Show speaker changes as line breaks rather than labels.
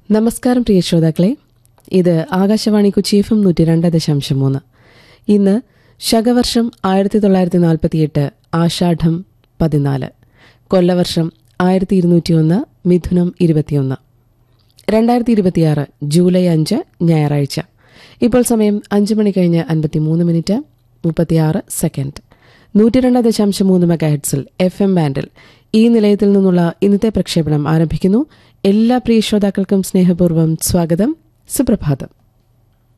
നമസ്കാരം പ്രിയ ശ്രോതാക്കളെ ഇത് ആകാശവാണി കൊച്ചി എഫ് എം നൂറ്റി രണ്ട് ദശാംശം മൂന്ന് ഇന്ന് ശകവർഷം ആയിരത്തി തൊള്ളായിരത്തി നാൽപ്പത്തിയെട്ട് ആഷാഢം പതിനാല് കൊല്ലവർഷം ആയിരത്തി ഇരുന്നൂറ്റിയൊന്ന് മിഥുനം ഇരുപത്തിയൊന്ന് രണ്ടായിരത്തി ഇരുപത്തിയാറ് ജൂലൈ അഞ്ച് ഞായറാഴ്ച ഇപ്പോൾ സമയം അഞ്ച് മണി കഴിഞ്ഞ് അൻപത്തിമൂന്ന് മിനിറ്റ് മുപ്പത്തിയാറ് സെക്കൻഡ് നൂറ്റിരണ്ട് ദശാംശം മൂന്ന് മെഗാ ഹെഡ്സിൽ എഫ് എം ബാൻഡിൽ ഈ നിലയത്തിൽ നിന്നുള്ള ഇന്നത്തെ പ്രക്ഷേപണം ആരംഭിക്കുന്നു എല്ലാ പ്രിയ ശ്രോതാക്കൾക്കും സ്നേഹപൂർവ്വം സ്വാഗതം സുപ്രഭാതം